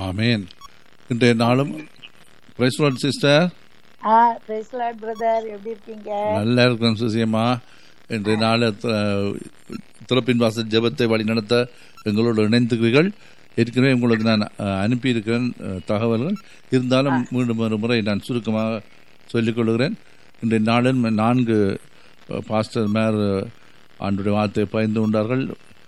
ஆமேன் இன்றைய நாளும் praise lord sister ah praise lord brother எப்படி இருக்கீங்க நல்லா இருக்கிறோம் சுசியம்மா இன்றைய நாள் திறப்பின் வாசல் ஜெபத்தை வழி நடத்த எங்களோடு இணைந்துக்கிறீர்கள் ஏற்கனவே உங்களுக்கு நான் அஹ், அனுப்பியிருக்கிறேன் அஹ், தகவல்கள் இருந்தாலும் மீண்டும் ஒரு முறை நான் சுருக்கமாக சொல்லிக் கொள்கிறேன் இன்றைய நாளில் நான்கு அஹ், பாஸ்டர் மேர் அஹ், ஆண்டுடைய வார்த்தையை பயந்து கொண்டார்கள்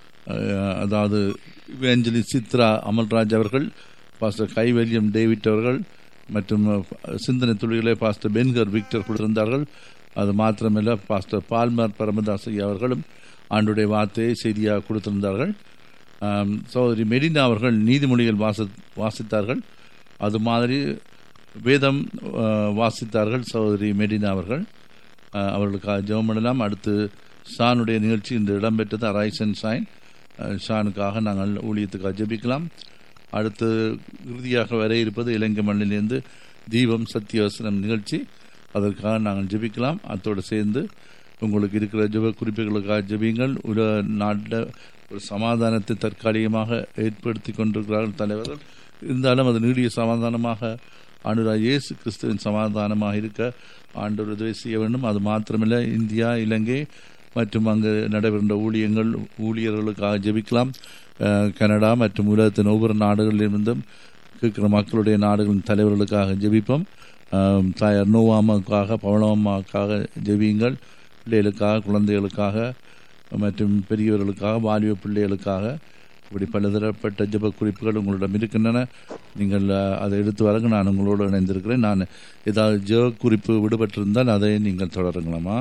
அஹ், அதாவது இவேஞ்சலி சித்ரா அமல்ராஜ் அவர்கள் பாஸ்டர் கைவல்யம் டேவிட் அவர்கள் மற்றும் அஹ், சிந்தனை துளிகளை பாஸ்டர் பென்கர் விக்டர் கொடுத்திருந்தார்கள் அது மாத்திரமல்ல பாஸ்டர் பால்மர் பரமதாஸ் ஐயா அவர்களும் ஆண்டுடைய வார்த்தையை செய்தியாக கொடுத்திருந்தார்கள் ஆம், சகோதரி மெடினா அவர்கள் நீதிமொழிகள் வாசி வாசித்தார்கள் அது மாதிரி வேதம் அஹ், வாசித்தார்கள் சகோதரி மெடினா அவர்கள் அஹ், அவர்களுக்காக ஜெபம் பண்ணலாம் அடுத்து ஷானுடைய நிகழ்ச்சி இன்று இடம்பெற்றது அரைஸ் அண்ட் ஷைன் அஹ், ஷானுக்காக நாங்கள் ஊழியத்துக்காக ஜெபிக்கலாம் அடுத்து இறுதியாக வர இருப்பது இலங்கை மண்ணிலிருந்து தீபம் சத்தியவசனம் நிகழ்ச்சி அதற்காக நாங்கள் ஜெபிக்கலாம் அத்தோடு சேர்ந்து உங்களுக்கு இருக்கிற ஜெப குறிப்புகளுக்காக ஜெபியுங்கள் உலக நாட்டில் ஒரு சமாதானத்தை தற்காலிகமாக ஏற்படுத்தி கொண்டிருக்கிறார்கள் தலைவர்கள் இருந்தாலும் அது நீடிய சமாதானமாக ஆண்டுரா இயேசு கிறிஸ்துவின் சமாதானமாக இருக்க ஆண்டவர் உதவி செய்ய வேண்டும் அது மாத்திரமில்லை இந்தியா இலங்கை மற்றும் அங்கு நடைபெறுகின்ற ஊழியங்கள் ஊழியர்களுக்காக ஜெபிக்கலாம் அஹ், கனடா மற்றும் உலகத்தின் ஒவ்வொரு நாடுகளிலிருந்தும் இருக்கிற மக்களுடைய நாடுகளின் தலைவர்களுக்காக ஜெபிப்போம் அஹ், தாயார் நோவாமாவுக்காக பவனம்மாவுக்காக ஜெபியுங்கள் பிள்ளைகளுக்காக குழந்தைகளுக்காக மற்றும் பெரியவர்களுக்காக வாலிப பிள்ளைகளுக்காக இப்படி பலதரப்பட்ட ஜெப குறிப்புகள் உங்களிடம் இருக்கின்றன நீங்கள் அஹ், அதை எடுத்து வரங்க நான் உங்களோடு இணைந்திருக்கிறேன் நான் ஏதாவது ஜெப குறிப்பு விடுபட்டிருந்தால் அதை நீங்கள் தொடருங்களாமா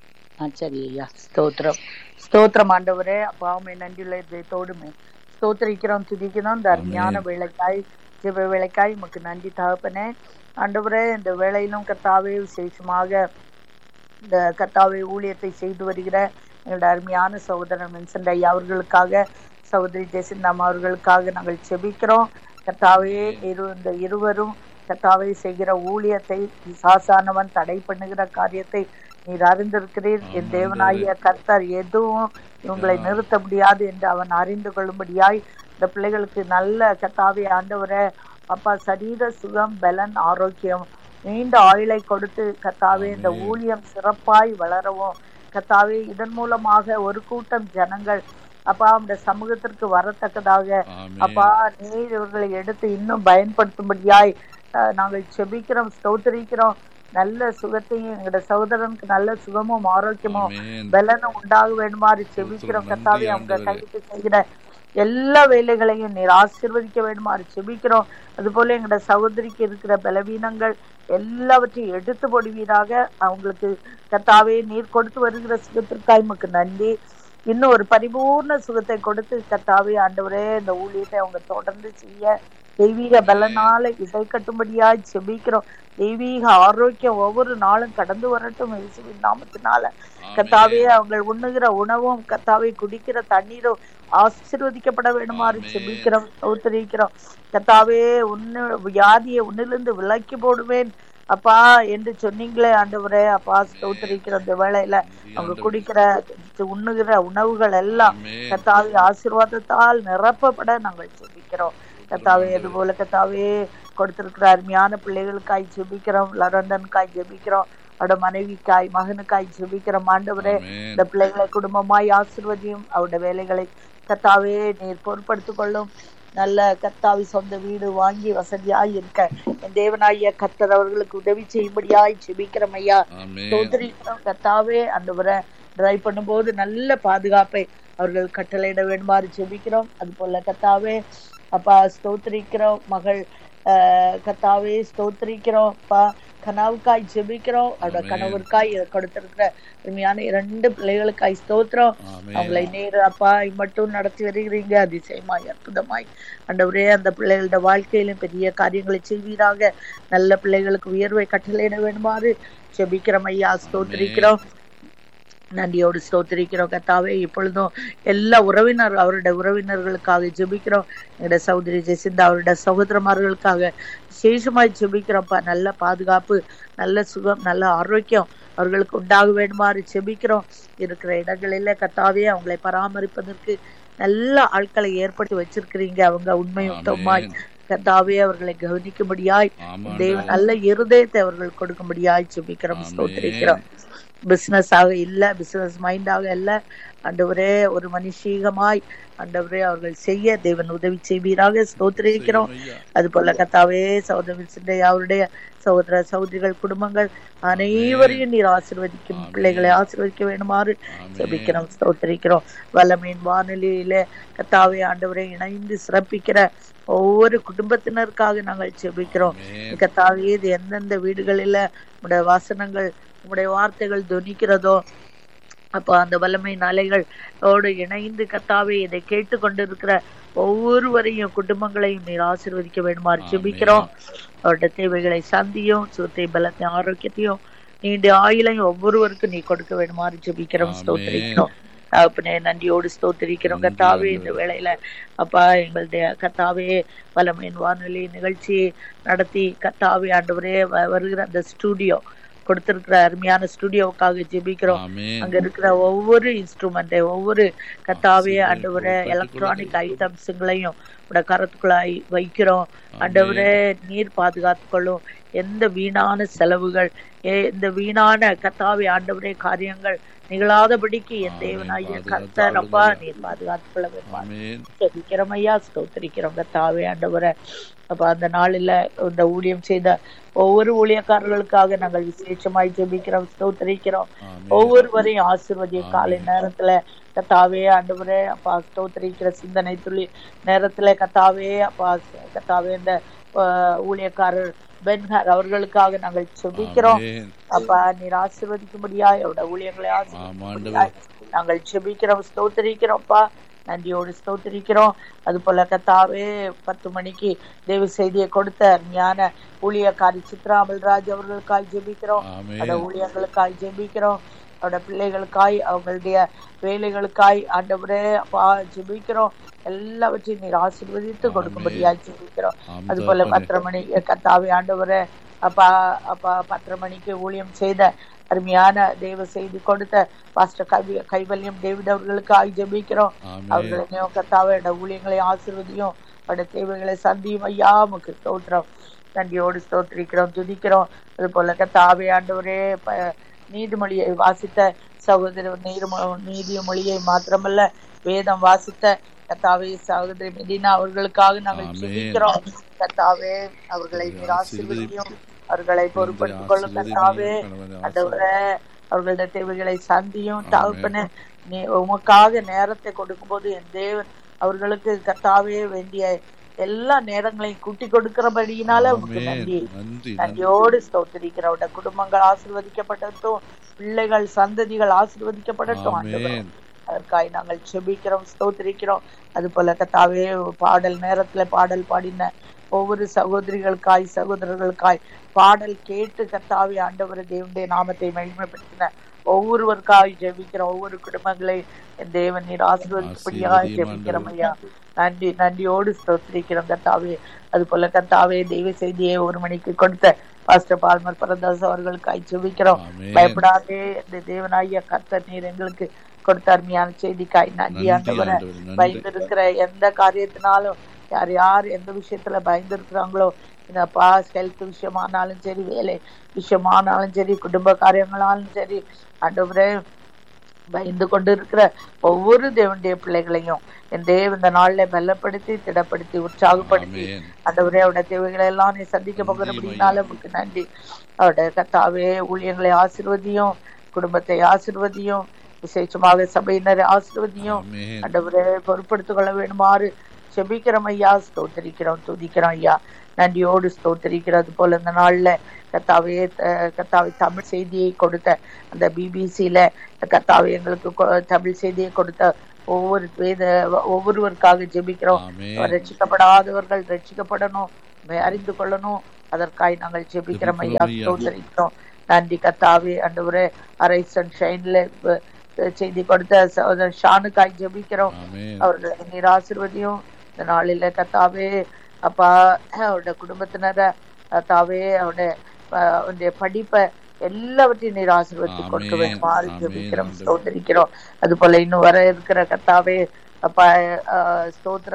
ஆ சரி ஐயா ஸ்தோத்திரம் ஸ்தோத்திரம் ஆண்டவரே அப்பாவுமே நன்றியுள்ள இதயத்தோடுமே ஸ்தோத்திரிக்கிறோம் துதிக்கிறோம் இந்த அருமையான வேலைக்காய் ஜெப வேலைக்காய் உமக்கு நன்றி தகப்பனே ஆண்டவரே இந்த வேலையிலும் கர்த்தாவே விசேஷமாக இந்த கர்த்தாவை ஊழியத்தை செய்து வருகிற எங்களுடைய அருமையான சகோதரன் வின்சென்ட் ஐயா அவர்களுக்காக சகோதரி ஜெசிந்தாம் அவர்களுக்காக நாங்கள் செபிக்கிறோம் கர்த்தாவே இரு இந்த இருவரும் கர்த்தாவை செய்கிற ஊழியத்தை சாசானவன் தடை பண்ணுகிற காரியத்தை நீர் அறிந்திருக்கிறீர் என் தேவனாகிய கர்த்தர் எதுவும் இவங்களை நிறுத்த முடியாது என்று அவன் அறிந்து கொள்ளும்படியாய் இந்த பிள்ளைகளுக்கு நல்ல கர்த்தாவே ஆண்டவரை அப்பா சரீர சுகம் பலன் ஆரோக்கியம் நீண்ட ஆயுளை கொடுத்து கர்த்தாவே இந்த ஊழியம் சிறப்பாய் வளரவும் கர்த்தாவே இதன் மூலமாக ஒரு கூட்டம் ஜனங்கள் அப்பா அந்த சமூகத்திற்கு வரத்தக்கதாக ஆமென். அப்பா நீர் இவர்களை எடுத்து இன்னும் பயன்படுத்தும்படியாய் அஹ், நாங்கள் செபிக்கிறோம் ஸ்தோத்திரிக்கிறோம் நல்ல சுகத்தையும் எங்களோட சகோதரனுக்கு நல்ல சுகமும் ஆரோக்கியமும் ஆமென். பலனும் உண்டாக வேண்டுமாறு செபிக்கிறோம் நன்றி கர்த்தாவே அவங்க ஆண்டவரே. கைக்கு செய்கிற எல்லா வேலைகளையும் நீர் ஆசீர்வதிக்க வேண்டுமாறு செபிக்கிறோம் அதுபோல எங்களோட சகோதரிக்கு இருக்கிற பலவீனங்கள் எல்லாவற்றையும் எடுத்து போடுவீராக அவங்களுக்கு கர்த்தாவே நீர் கொடுத்து வருகிற சுகத்திற்காய் உமக்கு நன்றி இன்னும் ஒரு பரிபூர்ண சுகத்தை கொடுத்து கர்த்தாவே ஆண்டவரே இந்த ஊழியத்தை அவங்க தொடர்ந்து செய்ய தெய்வீக பலனால இசை கட்டும்படியாய் செபிக்கிறோம் தெய்வீக ஆரோக்கியம் ஒவ்வொரு நாளும் கடந்து வரட்டும் இயேசுவின் நாமத்தினால கர்த்தாவே அவங்க உண்ணுகிற உணவும் கர்த்தாவே குடிக்கிற தண்ணீரும் ஆசீர்வதிக்கப்பட வேண்டுமாறு செபிக்கிறோம் ஸ்தோத்திரிக்கிறோம் கர்த்தாவே உன்னு வியாதியை உன்னிலிருந்து விலக்கி போடுவேன் அப்பா என்று சொன்னீங்களே ஆண்டவரே அப்பா ஸ்தோத்திரிக்கிற இந்த வேளையில அவங்க குடிக்கிற உண்ணுகிற உணவுகள் எல்லாம் ஆமென். கர்த்தாவே ஆசீர்வாதத்தால் நிரப்பப்பட நாங்கள் ஜெபிக்கிறோம் கர்த்தாவே அது போல கர்த்தாவே கொடுத்திருக்கிற அருமையான பிள்ளைகளுக்காய் ஜெபிக்கிறோம் லரண்டனுக்காய் ஜெபிக்கிறோம் அவரோட மனைவிக்காய் மகனுக்காய் ஜெபிக்கிறோம் ஆண்டவரே ஆமென். இந்த பிள்ளைகளை குடும்பமாய் ஆசிர்வதியும் அவருடைய வேலைகளை கர்த்தாவே நீர் பொறுப்படுத்திக் கொள்ளும் நல்ல கர்த்தாவி சொந்த வீடு வாங்கி வசதியாய் இருக்க என் தேவனாகிய கர்த்தர் அவர்களுக்கு உதவி செய்யும்படியாய் ஜெபிக்கிறோம் ஐயா ஆமென். ஸ்தோத்திரிக்கிறோம் கர்த்தாவே ஆண்டவரை டிரைவ் பண்ணும்போது நல்ல பாதுகாப்பை அவர்கள் கட்டளையிட வேண்டுமாறு ஜெபிக்கிறோம் அது போல கர்த்தாவே அப்பா ஸ்தோத்திரிக்கிறோம் மகள் ஆஹ், கர்த்தாவே ஸ்தோத்திரிக்கிறோம் அப்பா கனவுக்காய் ஜெபிக்கிறோம் அவரோட ஆமென். கணவருக்காய் கொடுத்திருக்கிற உண்மையான இரண்டு பிள்ளைகளுக்காய் ஸ்தோத்திரம் ஆமென். அவங்களை நேர் அப்பா மட்டும் நடத்தி வருகிறீங்க அதிசயமாய் அற்புதமாய் ஆண்டவரே அந்த பிள்ளைகளோட வாழ்க்கையிலும் பெரிய காரியங்களை செய்வீராக நல்ல பிள்ளைகளுக்கு உயர்வை கட்டளையிட வேண்டுமாறு ஜெபிக்கிறோம் ஐயா ஸ்தோத்திரிக்கிறோம் நன்றியோடு ஸ்தோத்திரிக்கிறோம் கத்தாவே இப்பொழுதும் எல்லா உறவினர் அவருடைய உறவினர்களுக்காக ஜெபிக்கிறோம் எங்களுடைய சகோதரி ஜெசிந்தா அவருடைய சகோதரமார்களுக்காக விசேஷமாய் ஜெபிக்கிறோம்ப்பா நல்ல பாதுகாப்பு நல்ல சுகம் நல்ல ஆரோக்கியம் அவர்களுக்கு உண்டாக வேண்டுமாறு ஜெபிக்கிறோம் இருக்கிற இடங்களில கத்தாவே அவங்களை பராமரிப்பதற்கு நல்ல ஆட்களை ஏற்படுத்தி வச்சிருக்கிறீங்க அவங்க உண்மை உத்தமாய் கத்தாவே அவர்களை கவனிக்கும்படியாய் ஆமாண்டா. தேவன் நல்ல இருதயத்தை அவர்கள் கொடுக்கும்படியாய் சுபிக்கிறோம் ஸ்தோத்திரிக்கிறோம் பிசினஸ் ஆக இல்ல பிசினஸ் மைண்டாக இல்ல ஆண்டவரே ஒரு மனுஷீகமாய் ஆண்டவரே அவர்கள் செய்ய தேவன் உதவி செய்வீராக ஸ்தோத்திரிக்கிறோம் ஐயா. அது போல கத்தாவே சகோதர அவருடைய சகோதர சகோதரிகள் குடும்பங்கள் அனைவரையும் நீர் ஆசீர்வதிக்கும் பிள்ளைகளை ஆசீர்வதிக்க வேண்டுமாறு ஜெபிக்கிறோம் ஸ்தோத்திரிக்கிறோம் வல்லமையின் வானொலியில கத்தாவே ஆண்டவரை இணைந்து சிறப்பிக்கிற ஒவ்வொரு குடும்பத்தினருக்காக நாங்கள் ஜெபிக்கிறோம் ஆமென். கத்தாவே இது எந்தெந்த வீடுகளில உடைய வாசனங்கள் உடைய வார்த்தைகள் துணிக்கிறதோ அப்போ அந்த வல்லமை அலைகளோடு இணைந்து கத்தாவே இதை கேட்டு கொண்டிருக்கிற ஒவ்வொருவரையும் குடும்பங்களையும் நீர் ஆசீர்வதிக்க வேண்டுமாறு ஜெபிக்கிறோம் அவருடைய தேவைகளை சந்தியும் சுத்தை பலத்தையும் ஆரோக்கியத்தையும் நீண்ட ஆயுளையும் ஒவ்வொருவருக்கும் நீ கொடுக்க வேண்டுமாறு ஜெபிக்கிறோம் ஆமென். ஸ்தோத்திரிக்கிறோம் அப்பனே நன்றியோடு ஸ்தோத்திரிக்கிறோம் நன்றி கத்தாவே ஆண்டவரே. இந்த வேளையில அப்பா எங்களுடைய கத்தாவே வல்லமையின் வானொலி நிகழ்ச்சி நடத்தி கத்தாவே ஆண்டவரே வ- வருகிற அந்த ஸ்டூடியோ கொடுத்திருக்கிற அருமையான ஸ்டுடியோவுக்காக ஜெபிக்கிறோம் ஆமென். அங்க இருக்கிற ஒவ்வொரு இன்ஸ்ட்ருமெண்ட் ஒவ்வொரு கத்தாவே ஆசீர்வதி ஆண்டவரே கொடுத்து எலக்ட்ரானிக் கொடுத்து. ஐட்டம்ஸுங்களையும் உடைய கரத்துக்குள்ளாய் வைக்கிறோம் ஆண்டவரே நீர் பாதுகாத்துக்கொள்ளும் எந்த வீணான செலவுகள் எ- இந்த வீணான கத்தாவே ஆண்டவரே காரியங்கள் நிகழாதபடிக்கு என் ஆமென். தேவனாகிய பாதுகாத்து கர்த்தர் அப்பா ஆளுங்க. நீர் பாதுகாத்துக்கொள்ள வேண்டும் ஆமென். ஸ்தோத்திரிக்கிறோம் ஐயா ஸ்தோத்திரிக்கிறோம் கத்தாவே ஆண்டவரை அப்ப அந்த நாளில் இந்த ஊழியம் செய்த ஒவ்வொரு ஊழியக்காரர்களுக்காக நாங்கள் விசேஷமாய் ஜெபிக்கிறோம் ஸ்தோத்திரிக்கிறோம் ஆமென். ஒவ்வொருவரையும் ஆசீர்வதிய ஆமென். காலை நேரத்துல கத்தாவே ஆண்டவரே அப்பா ஸ்தோத்திரிக்கிற சிந்தனை துளி நேரத்துல கத்தாவே அப்பா கத்தாவே இந்த அஹ், ஊழியக்காரர் பென்ஹர் அவர்களுக்காக நாங்கள் ஜெபிக்கிறோம் ஆமென். அப்பா நீர் ஆசீர்வதிக்கும்படியாய் அவருடைய ஊழியர்களை ஆசீர்வதிக்கும்படியாய் நாங்கள் ஜெபிக்கிறோம் ஸ்தோத்திரிக்கிறோம்ப்பா நன்றியோடு ஸ்தோத்திரிக்கிறோம் அது போல கத்தாவே பத்து மணிக்கு தேவ செய்தியை கொடுத்த ஞான ஊழியக்காரி சித்ரா அமல்ராஜ் அவர்களுக்காய் ஜெபிக்கிறோம் ஆமென். அந்த ஊழியர்களுக்காய் ஜெபிக்கிறோம் அவரோட பிள்ளைகளுக்காய் அவங்களுடைய வேலைகளுக்காய் ஆண்டவரே அப்பா ஜெபிக்கிறோம் எல்லாவற்றையும் நீர் ஆசீர்வதித்து கொடுக்கும்படியாய் ஜெபிக்கிறோம் ஆம் அது போல தகப்பனே. பத்தரை மணி கத்தாவே ஆண்டவரே அப்பா அப்பா பத்தரை மணிக்கு ஊழியம் செய்த அருமையான தெய்வ செய்தி கொடுத்த பாஸ்டர் கவி கைவல்யம் டேவிட் அவர்களுக்காக ஜெபிக்கிறோம் ஆமென். அவர்களையும் கத்தாவே ஊழியங்களை ஆசீர்வதியும் அவருடைய தேவைகளை சந்தியும் ஐயா உமக்கு ஸ்தோத்திரம் நன்றியோடு ஸ்தோத்திரிக்கிறோம் துதிக்கிறோம் அது போல கத்தாவே ஆண்டவரே ப- நீதிமொழியை வாசித்த சகோதரர் நீர்ம நீதிய மொழியை மாத்திரமல்ல வேதம் வாசித்த கத்தாவே சகோதரி மெடினா அவர்களுக்காக நாங்கள் ஆமென். ஜெபிக்கிறோம் கத்தாவே அவர்களை நீர் ஆசீர்வதியும் அவர்களை பொறுப்படுத்திக் கொள்ளும் கத்தாவே ஆண்டவரே அவர்களுடைய தேவைகளை சந்தியும் ஆமென். தகப்பனே நீ உமக்காக நேரத்தை கொடுக்கும்போது என் தேவன் அவர்களுக்கு கத்தாவே வேண்டிய எல்லா நேரங்களையும் கூட்டி கொடுக்கிறபடியினால உமக்கு ஆமென். நன்றி நன்றி நன்றி. நன்றியோடு ஸ்தோத்திரிக்கிறவட குடும்பங்கள் ஆசீர்வதிக்கப்படட்டும் பிள்ளைகள் சந்ததிகள் ஆசீர்வதிக்கப்படட்டும் ஆண்டவரே ஆமென். அதற்காய் நாங்கள் செபிக்கிறோம் ஸ்தோத்திரிக்கிறோம் அது போல கத்தாவே பாடல் நேரத்துல பாடல் பாடின ஒவ்வொரு சகோதரிகளுக்காய் சகோதரர்களுக்காய் பாடல் கேட்டு கத்தாவே ஆண்டவர் தேவனுடைய நாமத்தை மகிமைப்படுத்தின ஒவ்வொருவருக்காய் ஜெபிக்கிறோம் ஒவ்வொரு குடும்பங்களை என் தேவன் நீர் ஆசீர்வதிப்படியாக ஆசீர்வதியும் ஜெபிக்கிறோம் ஐயா நன்றி நன்றியோடு ஸ்தோத்திரிக்கிறோம் கத்தாவே அது போல கத்தாவே தெய்வ செய்தியை ஒரு மணிக்கு கொடுத்த பாஸ்டர் பால்மர் பரதாஸ் அவர்களுக்காய் ஜெபிக்கிறோம் ஆமென். பயப்படாதே இந்த தேவனாகிய கர்த்தர் நீர் எங்களுக்கு கொடுத்த அருமையான செய்திக்காய் நன்றி நன்றி ஆண்டவரே ஆண்டவரே, நன்றி. பயந்திருக்கிற எந்த காரியத்தினாலும் யார் யார் எந்த விஷயத்துல பயந்திருக்கிறாங்களோ இந்த பாஸ் ஹெல்த் விஷயமானாலும் சரி வேலை விஷயமானாலும் சரி குடும்ப காரியங்களாலும் சரி ஆண்டவரே பயந்து கொண்டு இருக்கிற ஒவ்வொரு தேவனுடைய பிள்ளைகளையும் என் தேவ இந்த நாள்ல பலப்படுத்தி திடப்படுத்தி உற்சாகப்படுத்தி ஆமென். ஆண்டவரே அவருடைய தேவைகளை எல்லாம் நீ சந்திக்க போகிறபடினால உமக்கு நன்றி அவருடைய கத்தாவே ஊழியங்களை ஆசிர்வதியும் குடும்பத்தை ஆசிர்வதியும் விசேஷமாக சபையினரை ஆசிர்வதியும் ஆமென். ஆண்டவரே பொறுப்படுத்திக் கொள்ள வேண்டுமாறு செபிக்கிறோம் ஐயா ஸ்தோத்திரிக்கிறோம் துதிக்கிறோம் ஐயா நன்றியோடு ஸ்தோத்திரிக்கிறது போல இந்த நாள்ல கத்தாவே அஹ், கத்தாவே தமிழ் செய்தியை கொடுத்த அந்த பிபிசியில கத்தாவே எங்களுக்கு கொ- தமிழ் செய்தியை கொடுத்த ஒவ்வொரு வேத ஒவ்வொருவருக்காக ஜெபிக்கிறோம் ஆமென். ரட்சிக்கப்படாதவர்கள் ரட்சிக்கப்படணும் மே- அறிந்து கொள்ளணும் அதற்காய் நாங்கள் ஜெபிக்கிறோம் ஐயா ஜெபிக்கிறோம் ஐயா. ஸ்தோத்திரிக்கிறோம் நன்றி கத்தாவே ஆண்டவரே அரைசன் ஷைன்ல அஹ், செய்தி கொடுத்த சகோதரர் ஷானுக்காய் ஜெபிக்கிறோம் ஆமென். அவர்களை நீர் ஆசீர்வதியும் இந்த நாளில கத்தாவே அப்பா அவருடைய குடும்பத்தினரை கத்தாவே அவருடைய அஹ், அவருடைய படிப்பை எல்லாவற்றையும் நீர் ஆசீர்வதித்து கொடுக்க ஆமென். வேண்டும் மாறி ஆமென். ஜெபிக்கிறோம் ஸ்தோத்திரிக்கிறோம் அது போல இன்னும் வர இருக்கிற கத்தாவே அப்பா அஹ், ஸ்தோத்திரம்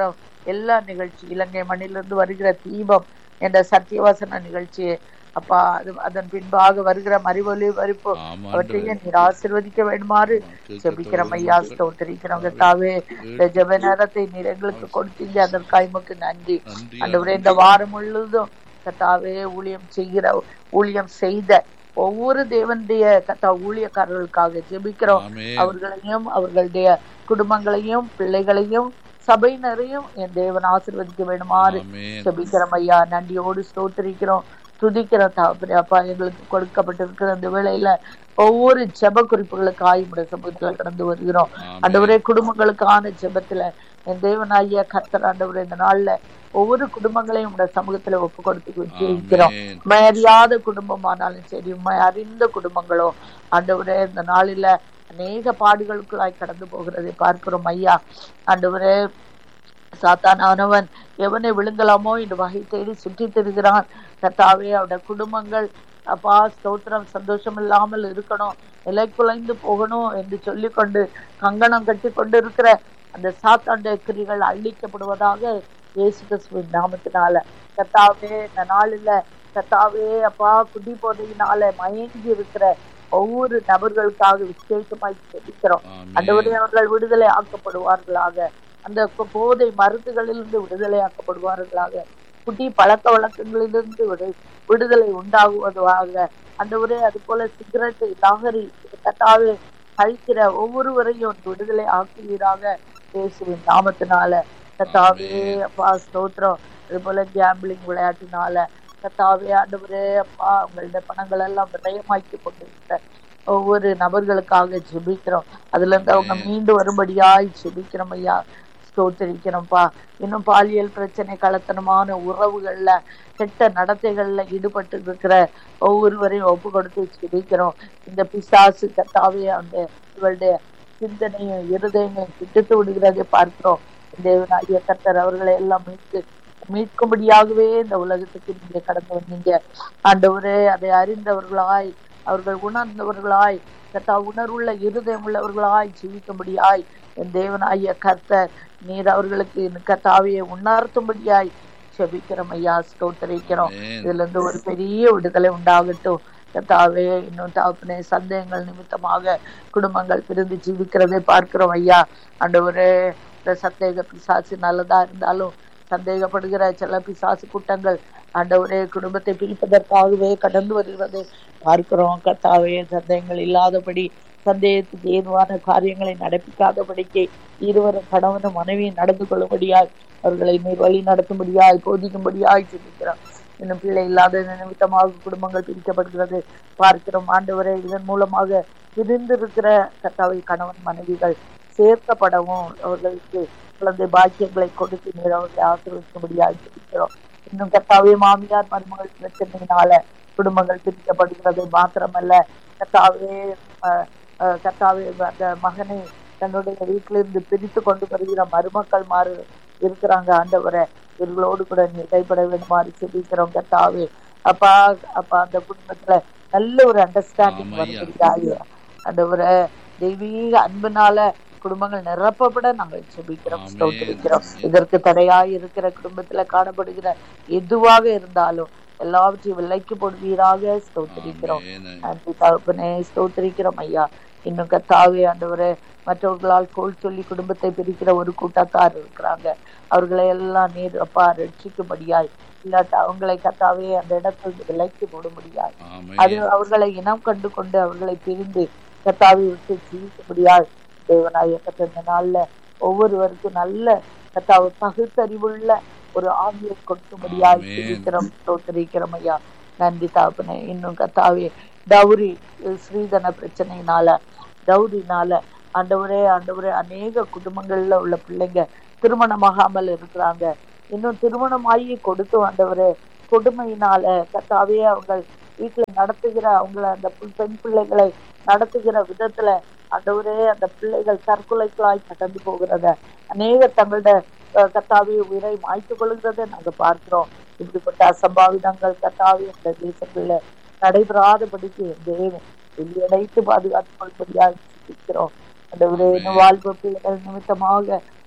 எல்லா நிகழ்ச்சி இலங்கை மண்ணிலிருந்து வருகிற தீபம் என்ற சத்தியவாசன நிகழ்ச்சி அப்பா அது அதன் பின்பாக வருகிற மறிவொலி வரிப்பு ஆமா, அவற்றையும் நீர் ஆசிர்வதிக்க வேண்டுமாறு ஜெபிக்கிறோம் ஐயா ஸ்தோத்திரிக்கிறோம் கர்த்தாவே இந்த ஜெப நேரத்தை நீர் எங்களுக்கு கொடுத்தீங்க அதற்காக உமக்கு நன்றி நன்றி ஆண்டவரே இந்த வாரம் முழுவதும் கர்த்தாவே ஊழியம் செய்கிற ஊழியம் செய்த ஒவ்வொரு தேவனுடைய கத்தா ஊழியக்காரர்களுக்காக ஜெபிக்கிறோம் ஆமென். அவர்களையும் அவர்களுடைய குடும்பங்களையும் பிள்ளைகளையும் சபையினரையும் என் தேவன் ஆசீர்வதிக்க வேண்டுமாறு ஆமென். ஜெபிக்கிறோம் ஐயா நன்றியோடு ஸ்தோத்திரிக்கிறோம் துதிக்கிறோம் தகப்பனே அப்பா எங்களுக்கு கொடுக்கப்பட்டிருக்கிற இந்த வேளையில ஒவ்வொரு ஜெப குறிப்புகளுக்காக உடைய சமூகத்துல கடந்து வருகிறோம் ஆமென். ஆண்டவரே குடும்பங்களுக்கான ஜெபத்துல என் தேவனாகிய கர்த்தர் ஆண்டவரே இந்த நாள்ல ஒவ்வொரு குடும்பங்களையும் உடைய சமூகத்துல ஒப்பு கொடுத்து ஜெயிக்கிறோம் ஆமென். உண்மை அறியாத குடும்பமானாலும் சரி உண்மை அறிந்த குடும்பங்களோ ஆண்டவரே இந்த நாளில அநேக பாடுகளுக்குள்ளாய் கடந்து போகிறதை பார்க்கிறோம் ஐயா ஆண்டவரே சாத்தானவன் எவனை விழுங்கலாமோ என்று வகை தேடி சுற்றி திரிகிறான் கர்த்தாவே அவருடைய குடும்பங்கள் அப்பா ஸ்தோத்திரம் சந்தோஷம் இல்லாமல் இருக்கணும் நிலை குலைந்து போகணும் என்று சொல்லிக்கொண்டு கங்கணம் கட்டி கொண்டு இருக்கிற அந்த சாத்தாண்ட கிரிகள் அழிக்கப்படுவதாக இயேசு கிறிஸ்துவின் நாமத்தினால கர்த்தாவே இந்த நாளில் கர்த்தாவே அப்பா குடி போதையினால மயங்கி இருக்கிற ஒவ்வொரு நபர்களுக்காக விசேஷமாய் ஜெபிக்கிறோம் ஆமென். அண்டவரே அவர்கள் விடுதலை ஆக்கப்படுவார்களாக அந்த போ- போதை மருந்துகளிலிருந்து விடுதலை ஆக்கப்படுவார்களாக குட்டி பழக்க வழக்கங்களிலிருந்து விடு விடுதலை உண்டாகுவதாக அண்டவரே அது போல சிகரெட் நகரி கட்டாவே கழிக்கிற ஒவ்வொருவரையும் விடுதலை ஆக்குவீராக இயேசுவின் நாமத்தினால கத்தாவே அப்பா ஸ்தோத்திரம் அது போல கேம்பிளிங் விளையாட்டினால கத்தாவே ஆண்டவரே அப்பா உங்களுடைய பணங்கள் எல்லாம் விரயமாக்கி கொண்டிருக்கிற ஒவ்வொரு நபர்களுக்காக ஜெபிக்கிறோம் அதுல இருந்து அவங்க மீண்டு வரும்படியாய் ஜெபிக்கிறோம் ஐயா ஸ்தோத்திரிக்கிறோம்ப்பா இன்னும் பாலியல் பிரச்சனை கலத்தனமான உறவுகள்ல கெட்ட நடத்தைகள்ல ஈடுபட்டு இருக்கிற ஒவ்வொருவரையும் ஒப்பு கொடுத்து ஜெபிக்கிறோம் இந்த பிசாசு கத்தாவே அந்த இவளுடைய சிந்தனையும் இருதயங்களும் திட்டுத்து விடுகிறதை பார்க்கிறோம் தேவனாகிய கர்த்தர் அவர்களை எல்லாம் மீட்கு மீட்கும்படியாகவே இந்த உலகத்துக்கு நீங்க கடந்து வந்தீங்க ஆண்டவரே அதை அறிந்தவர்களாய் அவர்கள் உணர்ந்தவர்களாய் கத்தா உணர்வுள்ள இருதயம் உள்ளவர்களாய் ஜீவிக்கும்படியாய் என் தேவனாகிய கர்த்தர் நீர் அவர்களுக்கு கத்தாவியை உணர்த்தும்படியாய் செபிக்கிறோம் ஐயா ஸ்தோத்தரிக்கிறோம் ஆமென். இதுல இருந்து ஒரு பெரிய விடுதலை உண்டாகட்டும் கர்த்தாவே இன்னும் தாப்பனே சந்தேகங்கள் நிமித்தமாக குடும்பங்கள் பிரிந்து ஜீவிக்கிறதை பார்க்கிறோம் ஐயா ஆண்டவரே இந்த சந்தேக பிசாசு நல்லதா இருந்தாலும் சந்தேகப்படுகிற சில பிசாசு கூட்டங்கள் ஆண்டவரே குடும்பத்தை பிரிப்பதற்காகவே கடந்து வருகிறதை பார்க்கிறோம் கர்த்தாவே சந்தேகங்கள் இல்லாதபடி சந்தேகத்துக்கு ஏதுவான காரியங்களை நடப்பிக்காதபடிக்கு இருவரும் கணவனும் மனைவியும் நடந்து கொள்ளும்படியாய் அவர்களை நீர் வழி நடத்தும்படியாய் போதிக்கும்படியாய் சிந்திக்கிறோம் இன்னும் பிள்ளை இல்லாத நிமித்தமாக குடும்பங்கள் பிரிக்கப்படுகிறது பார்க்கிறோம் ஆண்டவரே இதன் மூலமாக பிரிந்திருக்கிற கர்த்தாவை கணவன் மனைவிகள் சேர்க்கப்படவும் அவர்களுக்கு குழந்தை பாக்கியங்களை கொடுத்து நீர் அவர்களை ஆசீர்வதிக்கும்படியாய் ஜெபிக்கிறோம் இன்னும் கர்த்தாவே மாமியார் மருமகள் பிரச்சனையினால குடும்பங்கள் பிரிக்கப்படுகிறது மாத்திரமல்ல கர்த்தாவே அஹ், அஹ், கர்த்தாவே அந்த மகனை தன்னுடைய வீட்டிலிருந்து பிரித்து கொண்டு வருகிற மருமக்கள் மாறு இருக்கிறாங்க ஆண்டவரை இவர்களோடு கூட நீ கைப்பட வேண்டுமாறு செபிக்கிறோம் கர்த்தாவே அப்பா அப்பா அந்த குடும்பத்துல நல்ல ஒரு அண்டர்ஸ்டாண்டிங் ஆமாய்யா. வருகிறாய் ஆண்டவரை தெய்வீக அன்பினால குடும்பங்கள் நிரப்பப்பட நாங்கள் செபிக்கிறோம் ஆமென். ஸ்தோத்திரிக்கிறோம் ஆமென். இதற்கு தடையாய் இருக்கிற குடும்பத்துல காணப்படுகிற எதுவாக இருந்தாலும் எல்லாவற்றையும் விலைக்கு போடுவீராக ஸ்தோத்திரிக்கிறோம் ஆமென். நன்றி தகப்பனே ஸ்தோத்திரிக்கிறோம் ஐயா இன்னும் கத்தாவே ஆண்டவரே மற்றவர்களால் கோல் சொல்லி குடும்பத்தை பிரிக்கிற ஒரு கூட்டத்தார் இருக்கிறாங்க அவர்களை எல்லாம் நீர் அப்பா ரட்சிக்கும்படியாய் இல்லாட்டா அவங்களை கத்தாவே அந்த இடத்தில் விலைக்கு போடும்படியாய் ஆமென். அது அவர்களை இனம் கண்டு கொண்டு அவர்களை பிரிந்து கத்தாவை விட்டு ஜீவிக்கும்படியாய் தேவனாய கத்த நாள்ல ஒவ்வொருவருக்கும் நல்ல கத்தாவை பகுத்தறிவுள்ள ஒரு ஆவியை கொடுக்கும்படியாய் ஆமென். ஜீவிக்கிறோம் ஸ்தோத்திரிக்கிறோம் ஐயா நன்றி தாப்பனே இன்னும் கத்தாவே டௌரி ஸ்ரீதன பிரச்சனையினால டௌரினால ஆண்டவரே ஆண்டவரே அநேக குடும்பங்கள்ல உள்ள பிள்ளைங்க திருமணமாகாமல் இருக்கிறாங்க இன்னும் திருமணமாகி கொடுத்து ஆண்டவரே கொடுமையினால கத்தாவே அவங்க வீட்டுல நடத்துகிற அவங்கள அந்த பு- பெண் பிள்ளைகளை நடத்துகிற விதத்துல ஆண்டவரே அந்த பிள்ளைகள் தற்கொலைகளாய் கடந்து போகிறத அநேக தங்களோட அஹ், கத்தாவே உயிரை மாய்த்து கொள்கிறதை நாங்க பார்க்கிறோம் இப்படிப்பட்ட அசம்பாவிதங்கள் கத்தாவே இந்த தேசத்துல நடைபெறாதபடிக்கு தேவன் வெளியடைத்து பாதுகாத்துக் கொள்படியாக சிந்திக்கிறோம் அந்த வாழ்வு பிள்ளைகள் நிமித்தமாக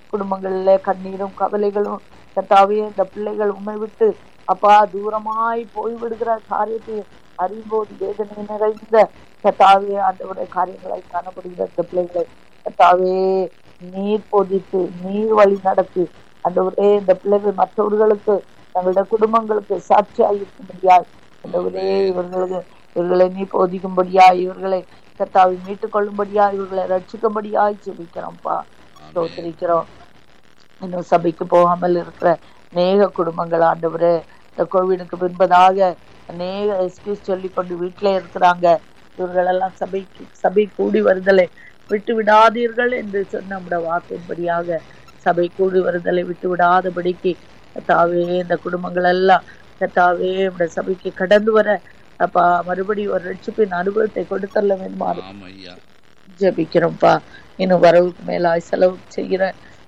குடும்பங்கள்ல கண்ணீரும் கவலைகளும் கத்தாவே இந்த பிள்ளைகள் உண்மை விட்டு அப்பா தூரமாய் போய்விடுகிற காரியத்தை அறியும்போது வேதனை நிறைந்த கத்தாவே ஆண்டவருடைய காரியங்களை காணப்படுகிற இந்த பிள்ளைகளை கத்தாவே நீர் பொதித்து நீர் வழி நடத்தி ஆண்டவரே இந்த பிள்ளைகள் மற்றவர்களுக்கு தங்களுடைய குடும்பங்களுக்கு சாட்சியாக இருக்கும்படியாய் ஆண்டவரே இவர்களுக்கு இவர்களை நீ போதிக்கும்படியாய் இவர்களை கத்தாவை மீட்டுக் கொள்ளும்படியாய் இவர்களை ரட்சிக்கும்படியாய் ஜெபிக்கிறோம்ப்பா ஸ்தோத்திரிக்கிறோம் இன்னும் சபைக்கு போகாமல் இருக்கிற அநேக குடும்பங்கள் ஆண்டவரே இந்த கோவிடுக்கு பின்பதாக அநேக எக்ஸ்கியூஸ் சொல்லி கொண்டு வீட்டிலே இருக்கிறாங்க இவர்களெல்லாம் சபைக்கு சபை கூடி வருதலை விட்டு விடாதீர்கள் என்று சொன்ன நம்முடைய வாக்கின்படியாக சபை கூடி வருதலை விட்டு விடாதபடிக்கு கத்தாவே இந்த குடும்பங்கள் எல்லாம் கத்தாவே நம்முடைய சபைக்கு கடந்து வர அப்பா மறுபடியும் ஒரு ரட்சிப்பின் அனுபவத்தை கொடுத்தள்ள வேண்டுமாறு ஆமா ஐயா ஜெபிக்கிறோம்ப்பா இன்னும் வரவுக்கு மேலாய் செலவு செய்கிற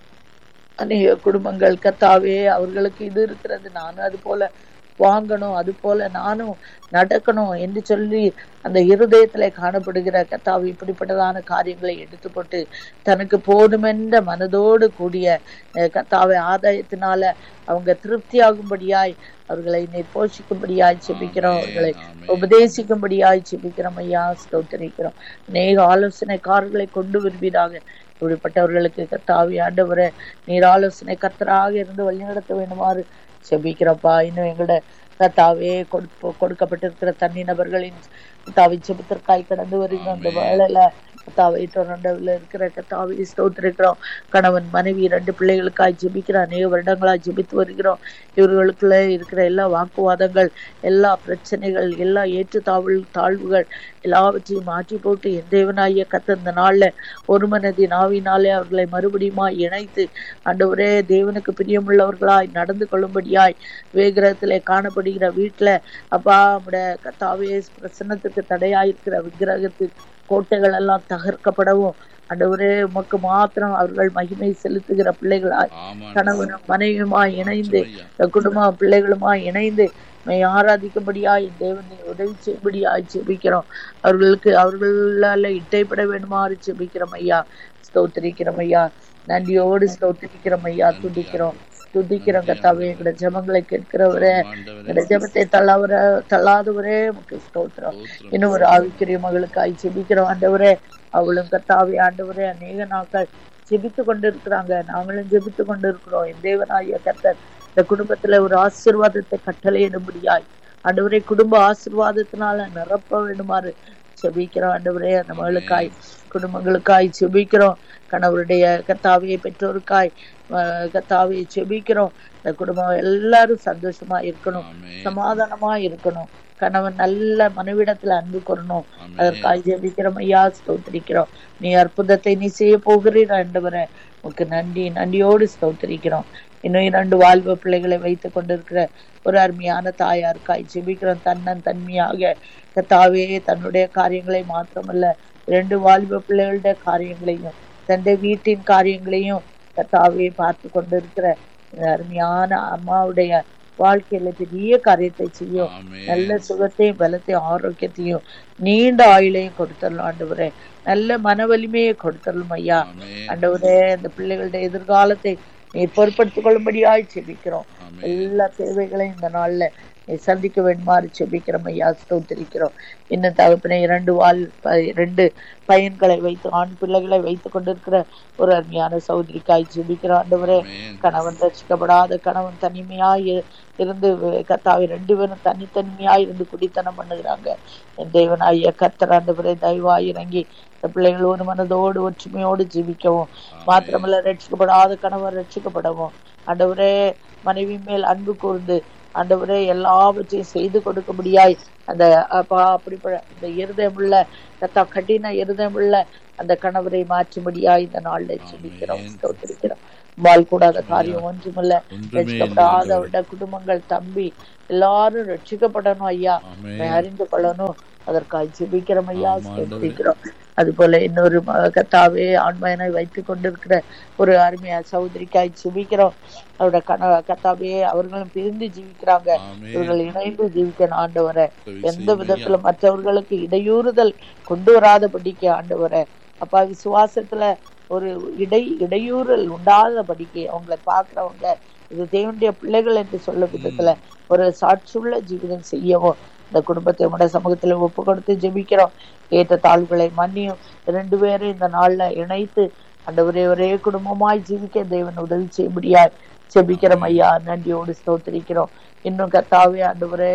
அநேக குடும்பங்கள் கத்தாவே அவர்களுக்கு இது இருக்கிறது நானும் அது போல வாங்கணும் அது போல நானும் நடக்கணும் என்று சொல்லி அந்த இருதயத்துல காணப்படுகிற கத்தாவு இப்படிப்பட்டதான காரியங்களை எடுத்து போட்டு தனக்கு போதுமென்ற மனதோடு கூடிய அஹ், கத்தாவை ஆதாயத்தினால அவங்க திருப்தியாகும்படியாய் அவர்களை நீர் போஷிக்கும்படியாய் செபிக்கிறோம் அவர்களை ஆமென். உபதேசிக்கும்படியாய் செபிக்கிறோம் ஐயா ஸ்தோத்தரிக்கிறோம் அநேக ஆலோசனைக்காரர்களை கொண்டு வருவீராக இப்படிப்பட்டவர்களுக்கு கத்தாவி ஆண்டவரை நீர் ஆலோசனை கத்தராக இருந்து வழிநடத்த வேண்டுமாறு செபிக்கிறப்பா இன்னும் எங்களோட கத்தாவே கொடுப்ப கொடுக்கப்பட்டிருக்கிற தனி நபர்களின் கத்தாவை செபத்திற்காய் கடந்து வருகிற அந்த வேலையில கத்தாவை தொடர்ந்தவில் இருக்கிற கத்தாவை ஸ்தோத்திருக்கிறோம் கணவன் மனைவி ரெண்டு பிள்ளைகளுக்காய் ஜெபிக்கிற அநேக வருடங்களாய் ஜெபித்து வருகிறோம் இவர்களுக்குள்ள இருக்கிற எல்லா வாக்குவாதங்கள் எல்லா பிரச்சனைகள் எல்லா ஏற்றுத்தாழ்வு தாழ்வுகள் எல்லாவற்றையும் மாற்றி போட்டு என் தேவனாகிய கத்த இந்த நாள்ல ஒரு மனதி நாவினாலே அவர்களை மறுபடியுமா இணைத்து ஆண்டவரே தேவனுக்கு பிரியமுள்ளவர்களாய் நடந்து கொள்ளும்படியாய் வேகிரகத்திலே காணப்படுகிற வீட்டுல அப்பா நம்முடைய கத்தாவே பிரசன்னத்துக்கு தடையாயிருக்கிற விக்கிரகத்து கோட்டைகள் எல்லாம் தகர்க்கப்படவும் ஆண்டவரே உமக்கு மாத்திரம் அவர்கள் மகிமை செலுத்துகிற பிள்ளைகளாய் ஆமாம் கணவனும் மனைவியுமா இணைந்து ஐயா இந்த குடும்ப பிள்ளைகளுமா இணைந்து மை ஆராதிக்கும்படியாய் தேவனை உதவி செய்யும்படியாய் ஜெபிக்கிறோம் அவர்களுக்கு அவர்களால இட்டைப்பட வேண்டுமாறு ஜெபிக்கிறோம் ஐயா ஸ்தோத்திரிக்கிறோம் ஐயா நன்றியோடு ஸ்தோத்திரிக்கிறோம் ஐயா துதிக்கிறோம் துதிக்கிறோம் கத்தாவே எங்களோட ஜெபங்களை கேட்கிறவரே ஆண்டவரே எங்களோட ஜெபத்தை தள்ளாவர தள்ளாதவரே உமக்கு ஸ்தோத்திரம் ஸ்தோத்திரம். இன்னும் ஒரு ஆவிக்குரிய மகளுக்காய் ஜெபிக்கிறோம் ஆண்டவரே அவளும் கத்தாவே ஆண்டவரே அநேக நாட்கள் ஜெபித்து கொண்டு இருக்கிறாங்க நாங்களும் ஜெபித்து கொண்டு இருக்கிறோம் என் தேவனாகிய கர்த்தர் இந்த குடும்பத்துல ஒரு ஆசீர்வாதத்தை கட்டளையிடும்படியாய் ஆண்டவரே குடும்ப ஆசீர்வாதத்தினால நிரப்ப வேண்டுமாறு ஜெபிக்கிறோம் ஆண்டவரே அந்த மகளுக்காய் குடும்பங்களுக்காய் ஜெபிக்கிறோம் கணவருடைய கத்தாவியை பெற்றோருக்காய் அஹ், கத்தாவியை ஜெபிக்கிறோம் இந்த குடும்பம் எல்லாரும் சந்தோஷமா இருக்கணும் ஆமென். சமாதானமா இருக்கணும் கணவன் நல்ல மனைவிடத்துல அன்பு கொள்ளணும் ஆமென். அதற்காக ஜெபிக்கிறோம் ஐயா ஸ்தோத்திரிக்கிறோம் நீ அற்புதத்தை நீ செய்ய போகிறீர் ஆண்டவரே உனக்கு நன்றி நன்றியோடு ஸ்தோத்திரிக்கிறோம் இன்னும் இரண்டு வாழ்வு பிள்ளைகளை வைத்துக் கொண்டிருக்கிற ஒரு அருமையான தாயாருக்காய் ஜெபிக்கிறோம் தன்னன் தன்மையாக கத்தாவே தன்னுடைய காரியங்களை மாத்திரமல்ல இரண்டு வாழ்வு பிள்ளைகளுடைய காரியங்களையும் தன்னுடைய வீட்டின் காரியங்களையும் கத்தாவே பார்த்து கொண்டிருக்கிற இந்த அருமையான அம்மாவுடைய வாழ்க்கையில பெரிய காரியத்தை செய்யும் ஆமென். நல்ல சுகத்தையும் பலத்தையும் ஆரோக்கியத்தையும் நீண்ட ஆயுளையும் கொடுத்தரலாம் ஆண்டவரே நல்ல மன வலிமையை கொடுத்தரலாம் ஐயா ஆமென். ஆண்டவரே அந்த பிள்ளைகளுடைய எதிர்காலத்தை நீர் பொறுப்படுத்திக் கொள்ளும்படியாய் செபிக்கிறோம் ஆமென். எல்லா தேவைகளையும் இந்த நாள்ல நீ சந்திக்க வேண்டுமாறு செபிக்கிறோம் ஐயா ஸ்தோத்திரிக்கிறோம் இன்னும் தகப்பனை இரண்டு வால் ப- இரண்டு பையன்களை வைத்து ஆண் பிள்ளைகளை வைத்துக் கொண்டிருக்கிற ஒரு அருமையான சௌதரிக்காய் ஜெபிக்கிற ஆண்டவரே ஆமென். கணவன் ரசிக்கப்படாத கணவன் தனிமையாய் இரு- இருந்து கத்தாவை ரெண்டு பேரும் தனித்தனிமையாய் இருந்து குடித்தனம் பண்ணுகிறாங்க என் தேவனாகிய கத்தர் ஆண்டவரே தயவாய் இறங்கி இந்த பிள்ளைகள் ஒரு மனதோடு ஒற்றுமையோடு ஜீவிக்கவும் மாத்திரமல்ல ரட்சிக்கப்படாத கணவன் ரட்சிக்கப்படவும் ஆண்டவரே மனைவி மேல் அன்பு கூர்ந்து ஆண்டவரே எல்லாவற்றையும் செய்து கொடுக்கும்படியாய் அந்த அப்பா அப்படிப்பட்ட இந்த இருதயமுள்ள கத்தா கடின இருதயமுள்ள அந்த கணவரை மாற்றும்படியாய் இந்த நாள்ல ஜெபிக்கிறோம் ஆமென். ஸ்தோத்திரிக்கிறோம் வாழ் கூடாத காரியம் ஒன்றுமில்ல ஒன்றுமே இல்லை ரட்சிக்கப்படாத ஆண்டவரே. அவருடைய குடும்பங்கள் தம்பி எல்லாரும் ரட்சிக்கப்படணும் ஐயா ஆமென். அதை அறிந்து கொள்ளணும் அதற்காக ஜெபிக்கிறோம் ஐயா ஆமா, ஆண்டவரே. ஸ்தோத்திரிக்கிறோம் அது போல இன்னொரு ம- கத்தாவே ஆண்மையனை வைத்துக் கொண்டிருக்கிற ஒரு அருமையா சகோதரிக்காய் ஜெபிக்கிறோம் அவரோட கண கத்தாவே அவர்களும் பிரிந்து ஜீவிக்கிறாங்க ஆமென். இவர்கள் இணைந்து ஜீவிக்கணும் ஆண்டவரை உதவி எந்த செய்யுங்க விதத்துல மற்றவர்களுக்கு இடையூறுதல் கொண்டு வராதபடிக்கு ஆண்டவரை அப்பா விசுவாசத்துல ஒரு இடை இடையூறல் உண்டாதபடிக்கு அவங்களை பார்க்கிறவங்க இது தேவனுடைய பிள்ளைகள் என்று சொல்ல விதத்துல ஒரு சாட்சியுள்ள ஜீவிதம் செய்யவும் இந்த குடும்பத்தை உடைய சமூகத்துல ஒப்பு கொடுத்து ஜெபிக்கிறோம் ஏற்ற தாழ்வுகளை மன்னியும் ரெண்டு பேரும் இந்த நாள்ல இணைத்து ஆண்டவரே ஒரே குடும்பமாய் ஜீவிக்க தேவன் உதவி செய்யும்படியாய் ஜெபிக்கிறோம் ஐயா நன்றியோடு ஸ்தோத்திரிக்கிறோம் இன்னும் கத்தாவே ஆண்டவரே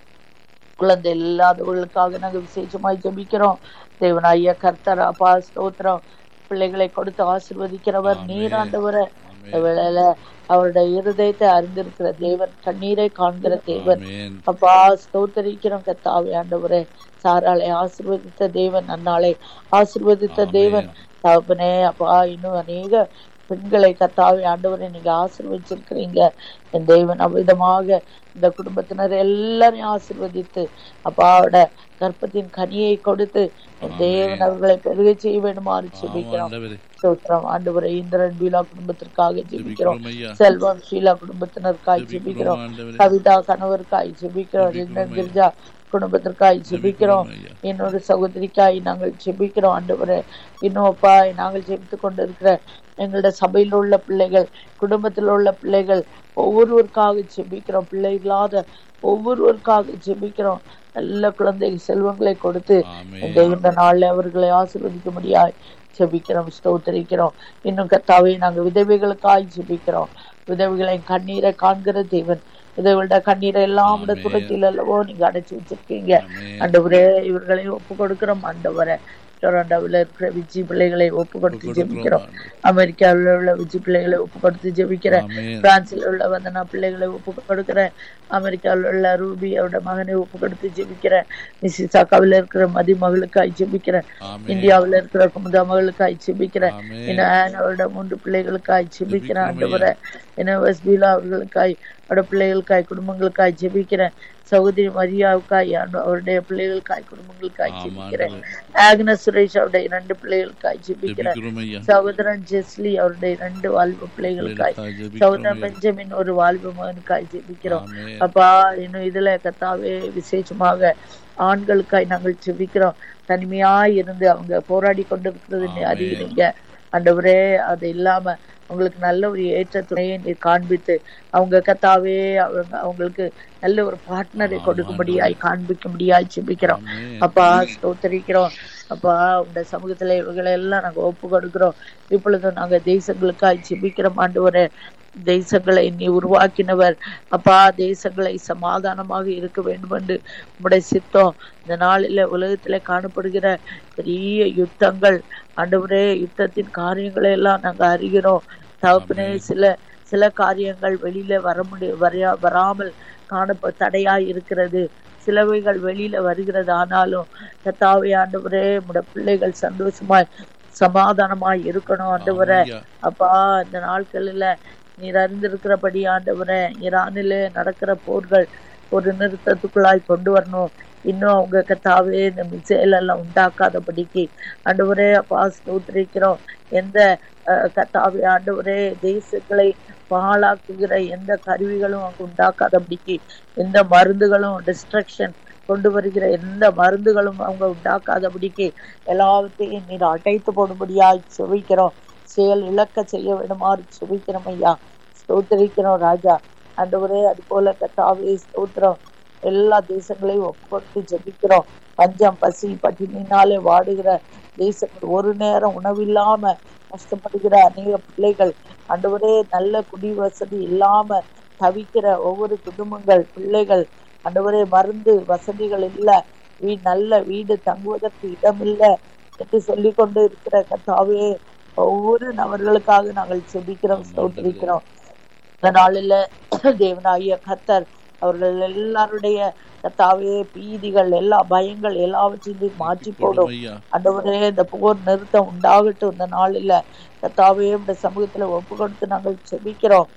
குழந்தை இல்லாதவர்களுக்காக நாங்க விசேஷமாய் ஜெபிக்கிறோம் தேவன் ஐயா கர்த்தர் அப்பா ஸ்தோத்திரம் பிள்ளைகளை கொடுத்து ஆசிர்வதிக்கிறவர் நீராண்டவரை இந்த வேளையில அவருடைய இருதயத்தை அறிந்திருக்கிற தேவன் கண்ணீரை காண்கிற தேவன் ஆமென் அப்பா ஸ்தோத்தரிக்கிறோம் கத்தாவே ஆண்டவரே சாராளை ஆசிர்வதித்த தேவன் அன்னாளை ஆசிர்வதித்த தேவன் தகப்பனே அப்பா இன்னும் அநேக பெண்களை கத்தாவே ஆண்டவரை நீங்க ஆசிர்வதிச்சிருக்கிறீங்க என் தேவன் அவ்விதமாக இந்த குடும்பத்தினர் எல்லாரையும் ஆசிர்வதித்து அப்பாவோட கற்பத்தின் கனியை கொடுத்து என் தேவன் அவர்களை பெருக செய்ய வேண்டுமாறு ஜெபிக்கிறோம் ஆண்டவரே ஸ்தோத்திரம் ஆண்டவரை இந்திரன் பீலா குடும்பத்திற்காக ஜெபிக்கிறோம் ஜெபிக்கிறோம் ஐயா செல்வம் ஷீலா குடும்பத்தினருக்காய் ஜெபிக்கிறோம் ஜெபிக்கிறோம் ஆண்டவரே கவிதா கணவருக்காய் ஜெபிக்கிறோம் ரிந்தன் கிரிஜா குடும்பத்திற்காய் ஜெபிக்கிறோம் ஐயா இன்னொரு சகோதரிக்காய் நாங்கள் ஜெபிக்கிறோம் ஆண்டவரே இன்னும் அப்பா நாங்கள் ஜெபித்து கொண்டிருக்கிற எங்களோட சபையில் உள்ள பிள்ளைகள் குடும்பத்தில் உள்ள பிள்ளைகள் ஒவ்வொருவருக்காக ஜெபிக்கிறோம் பிள்ளை இல்லாத ஒவ்வொருவருக்காக ஜெபிக்கிறோம் நல்ல குழந்தை செல்வங்களை கொடுத்து ஆமென் இந்த இந்த நாள்ல அவர்களை ஆசீர்வதிக்க முடியாது ஜெபிக்கிறோம் ஸ்தோத்தரிக்கிறோம் இன்னும் கத்தாவே நாங்க விதவைகளுக்காய் ஜெபிக்கிறோம் விதவைகளை கண்ணீரை காண்கிற தேவன் விதவைகளோட கண்ணீரை எல்லாம் ஆமென். துரத்தில் அல்லவோ நீங்க அடைச்சு வச்சிருக்கீங்க ஆமென் ஆண்டவரே இவர்களை ஒப்பு கொடுக்கிறோம் ஆண்டவரே டொரண்டோவில் இருக்கிற விஜி பிள்ளைகளை ஒப்பு கொடுத்து ஜெபிக்கிறோம் அமெரிக்காவில் உள்ள விஜி பிள்ளைகளை ஒப்பு கொடுத்து ஜெபிக்கிறேன் ஆமென் பிரான்சில் உள்ள வந்தனா பிள்ளைகளை ஒப்பு கொடுக்கிறேன் அமெரிக்காவில் உள்ள ரூபி அவரோட மகனை ஒப்பு கொடுத்து ஜெபிக்கிறேன் மிசிசாக்காவில் இருக்கிற மதி மகளுக்காய் ஜெபிக்கிறேன் ஆமென் இந்தியாவில் இருக்கிற குமுதா மகளுக்காய் ஜெபிக்கிறேன் ஆமென் இன்னும் ஆனோட மூன்று பிள்ளைகளுக்காய் ஜெபிக்கிறேன் ஆண்டவரை இன்னும் வஸ்பீலா அவர்களுக்காய் அவரோட பிள்ளைகளுக்காய் குடும்பங்களுக்காய் ஜெபிக்கிறேன் சகோதரி மரியாவுக்காய் ஆண்டு- அவருடைய பிள்ளைகளுக்காய் குடும்பங்களுக்காய் ஜெபிக்கிறேன் ஆக்னஸ் சுரேஷ் அவருடைய இரண்டு பிள்ளைகளுக்காய் ஜெபிக்கிறேன் ஜெபிக்கிறோம் ஐயா சகோதரன் ஜெஸ்லி அவருடைய இரண்டு வாழ்வு பிள்ளைகளுக்காய் ஜெபிக்கிறோம் சகோதரன் பெஞ்சமின் ஒரு வாழ்வு மகனுக்காய் ஜெபிக்கிறோம் ஆமென் அப்பா இன்னும் இதுல கத்தாவே விசேஷமாக ஆண்களுக்காய் நாங்கள் ஜெபிக்கிறோம் தனிமையாய் இருந்து அவங்க போராடி கொண்டிருக்கிறது நீ ஆமென். அறிகிறீங்க ஆண்டவரே அது இல்லாம அவங்களுக்கு நல்ல ஒரு ஏற்ற துணையை நீ காண்பித்து அவங்க கத்தாவே அவங்க அவங்களுக்கு நல்ல ஒரு பார்ட்னரை கொடுக்கும்படியாய் காண்பிக்கும்படியாய் ஜெபிக்கிறோம் ஆமென் அப்பா ஸ்தோத்தரிக்கிறோம் அப்பா உங்க சமூகத்துல இவங்களை எல்லாம் நாங்க ஒப்பு கொடுக்கிறோம் இப்பொழுது நாங்க தேசங்களுக்காய் ஜெபிக்கிறோம் ஆண்டவரே தேசங்களை நீ உருவாக்கினவர் அப்பா தேசங்களை சமாதானமாக இருக்க வேண்டும் என்று உம்முடைய சித்தம் இந்த நாளில உலகத்துல காணப்படுகிற பெரிய யுத்தங்கள் ஆண்டவரே யுத்தத்தின் காரியங்களை எல்லாம் நாங்க அறிகிறோம் தகப்பனே சில சில காரியங்கள் வெளியில வர முடிய வரையா வராமல் காணப்ப தடையாய் இருக்கிறது சிலவைகள் வெளியில வருகிறது ஆனாலும் கத்தாவை ஆண்டவரே உடைய பிள்ளைகள் சந்தோஷமாய் சமாதானமாய் இருக்கணும் ஆண்டவரே ஐயா அப்பா இந்த நாட்களில் நீர் அறிந்திருக்கிறபடி ஆண்டவரே ஈரானிலே நடக்கிற போர்கள் ஒரு நிறுத்தத்துக்குள்ளாய் கொண்டு வரணும் இன்னும் அவங்க கத்தாவே இந்த மிசைல் எல்லாம் உண்டாக்காதபடிக்கு ஆண்டவரே அப்பா ஸ்தோத்திரிக்கிறோம் எந்த அஹ், கத்தாவே ஆண்டவரே தேசங்களை பாழாக்குகிற எந்த கருவிகளும் அங்கு உண்டாக்காதபடிக்கு எந்த மருந்துகளும் டிஸ்ட்ரக்ஷன் கொண்டு வருகிற எந்த மருந்துகளும் அவங்க உண்டாக்காதபடிக்கு எல்லாவற்றையும் நீர் அடைத்து போடும்படியாய் செவிக்கிறோம் செயல் இழக்க செய்ய வேண்டுமாறு செபிக்கிறோம் ஐயா ஸ்தோத்திரிக்கிறோம் ராஜா ஆண்டவரே அது போல கத்தாவே ஸ்தோத்திரம் எல்லா தேசங்களையும் ஒப்புக்கொடுத்து ஜெபிக்கிறோம் பஞ்சம் பசி பட்டினினாலே வாடுகிற தேசங்கள் ஒரு நேரம் உணவில்லாம கஷ்டப்படுகிற அநேக பிள்ளைகள் ஆண்டவரே நல்ல குடி வசதி இல்லாம தவிக்கிற ஒவ்வொரு குடும்பங்கள் பிள்ளைகள் ஆண்டவரே மருந்து வசதிகள் இல்ல வீ நல்ல வீடு தங்குவதற்கு இடம் இல்லை என்று சொல்லிக் கொண்டு இருக்கிற கத்தாவே ஒவ்வொரு நபர்களுக்காக நாங்கள் செபிக்கிறோம் ஸ்தோத்திரிக்கிறோம் இந்த நாளில தேவனாகிய கத்தர் அவர்கள் எல்லாருடைய கத்தாவே பீதிகள் எல்லா பயங்கள் எல்லாவற்றையும் மாற்றி போடும் ஐயா ஆண்டவரே இந்த போர் நிறுத்தம் உண்டாகட்டும் இந்த நாளில கத்தாவே இந்த சமூகத்துல ஒப்பு கொடுத்து நாங்கள் செபிக்கிறோம்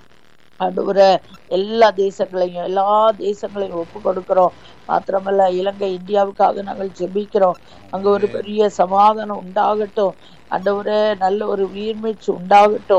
ஆண்டவரே எல்லா தேசங்களையும் எல்லா தேசங்களையும் ஒப்பு கொடுக்கிறோம் மாத்திரமல்ல இலங்கை இந்தியாவுக்காக நாங்கள் ஜெபிக்கிறோம் அங்க ஒரு பெரிய சமாதானம் உண்டாகட்டும் ஆண்டவரே நல்ல ஒரு உயிர்மீச்சு உண்டாகட்டும்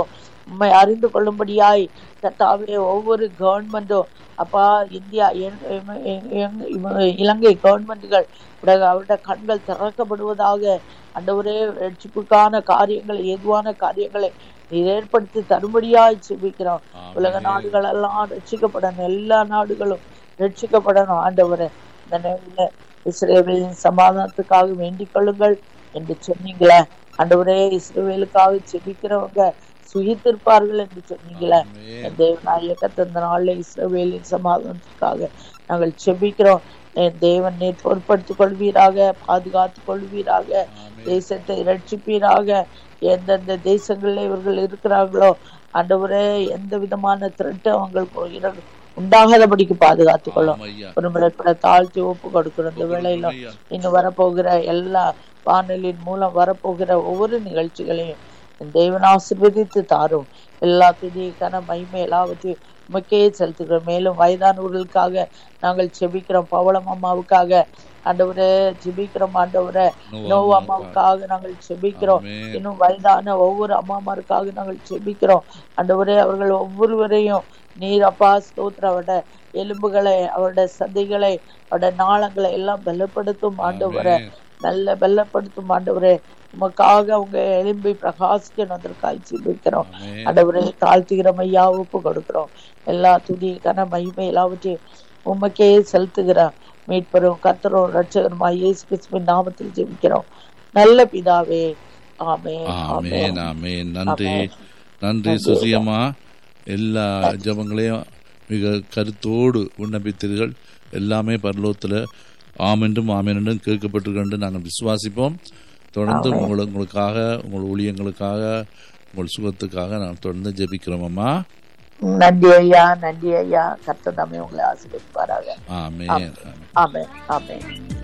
உண்மை அறிந்து கொள்ளும்படியாய் கர்த்தாவே ஒவ்வொரு கவர்மெண்ட்டும் அப்பா இந்தியா எங்- எம்- எங்- எங்- இவ- இலங்கை கவர்மெண்ட்டுகள் அவருடைய கண்கள் திறக்கப்படுவதாக அண்டவரே ரட்சிப்புக்கான காரியங்களை ஏதுவான காரியங்களை நீர் ஏற்படுத்தி தரும்படியாய் செபிக்கிறோம் உலக நாடுகள் எல்லாம் ரட்சிக்கப்படணும் எல்லா நாடுகளும் ரட்சிக்கப்படணும் ஆண்டவரே இந்த நேரில் இஸ்ரேலின் சமாதானத்துக்காக வேண்டிக் கொள்ளுங்கள் என்று சொன்னீங்களே ஆண்டவரே இஸ்ரேலுக்காக செபிக்கிறவங்க சுகித்திருப்பார்கள் என்று சொன்னீங்களே என் தேவநாயகத்தை இந்த நாளில் இஸ்ரவேலின் சமாதானத்துக்காக நாங்கள் செபிக்கிறோம் என் தேவன் நீர் பொறுப்படுத்திக் கொள்வீராக பாதுகாத்துக் கொள்வீராக தேசத்தை ரட்சிப்பீராக எந்தெந்த தேசங்களில் இவர்கள் இருக்கிறார்களோ ஆண்டவரே எந்த விதமான திருட்டு அவங்களுக்கு இர- உண்டாகாதபடிக்கு பாதுகாத்துக் கொள்ளும் ஒரு முறை கூட தாழ்த்தி ஒப்பு கொடுக்கிறோம் இந்த வேளையில இன்னும் வரப்போகிற எல்லா வானொலியின் மூலம் வரப்போகிற ஒவ்வொரு நிகழ்ச்சிகளையும் என் தேவன் ஆசீர்வதித்து தாரும் எல்லா துதிக்கான மகிமை எல்லாவற்றையும் உமக்கே செலுத்துகிறோம் மேலும் வயதானவர்களுக்காக நாங்கள் செபிக்கிறோம் பவளம் அம்மாவுக்காக ஆண்டவரே ஜெபிக்கிறோம் ஆண்டவரே நோவா அம்மாவுக்காக நாங்கள் செபிக்கிறோம் ஆமென். இன்னும் வயதான ஒவ்வொரு அம்மாமாருக்காக நாங்கள் செபிக்கிறோம் ஆண்டவரே அவர்கள் ஒவ்வொருவரையும் நீர் அப்பா ஸ்தோத்திர அவருடைய எலும்புகளை அவருடைய சதைகளை அவருடைய நாளங்களை எல்லாம் பலப்படுத்தும் ஆண்டவரே நல்ல பலப்படுத்தும் ஆண்டவரே உமக்காக அவங்க எலும்பை பிரகாசிக்கணும் அதற்காக ஜெபிக்கிறோம் ஆமென். ஆண்டவரே தாழ்த்துகிற மையா ஒப்பு கொடுக்கிறோம் எல்லா துதி கன மகிமை எல்லாவற்றையும் உமக்கே செலுத்துகிறோம் மீட்பரும் கத்தரும் ரட்சகருமா இயேசு கிறிஸ்துவின் நாமத்தில் ஜெபிக்கிறோம் நல்ல பிதாவே ஆமென் ஆமேன் ஆமேன் நன்றி ஆமென். நன்றி சுசியம்மா எல்லா ஜபங்களையும் மிக கருத்தோடு விண்ணப்பித்தீர்கள் எல்லாமே பரலோகத்தில் ஆமென்றும் ஆமென்றும் கேட்கப்பட்டிருக்கின்ற நாங்கள் விசுவாசிப்போம் தொடர்ந்து உங்களை உங்களுக்காக உங்கள் ஊழியங்களுக்காக உங்கள் சுகத்துக்காக நான் தொடர்ந்து ஜெபிக்கிறோம் அம்மா நன்றி ஐயா நன்றி ஐயா கர்த்தர் தாமே உங்களை ஆசீர்வதிப்பாராக ஆமேன் ஆமென் ஆமென் ஆமென்